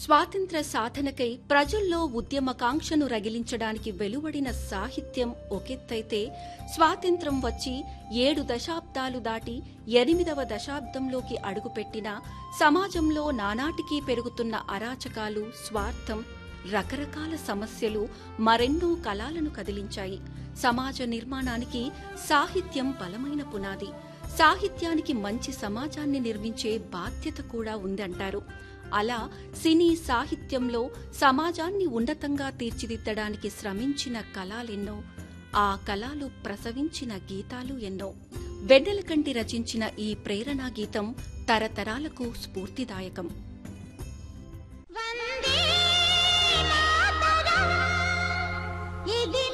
స్వాతంత్ర సాధనకై ప్రజల్లో ఉద్యమకాంక్షను రగిలించడానికి వెలువడిన సాహిత్యం ఒకెత్తైతే స్వాతంత్రం వచ్చి ఏడు దశాబ్దాలు దాటి ఎనిమిదవ దశాబ్దంలోకి అడుగుపెట్టిన సమాజంలో నానాటికీ పెరుగుతున్న అరాచకాలు స్వార్థం రకరకాల సమస్యలు మరెన్నో కళాలను కదిలించాయి సమాజ నిర్మాణానికి సాహిత్యం బలమైన పునాది సాహిత్యానికి మంచి సమాజాన్ని నిర్మించే బాధ్యత కూడా ఉందంటారు అలా సినీ సాహిత్యంలో సమాజాన్ని ఉన్నతంగా తీర్చిదిద్దడానికి శ్రమించిన కళాలెన్నో ఆ కళలు ప్రసవించిన గీతాలు ఎన్నో వెన్నెలకంటి రచించిన ఈ ప్రేరణా గీతం తరతరాలకు స్ఫూర్తిదాయకం వందే మాతరం ఇది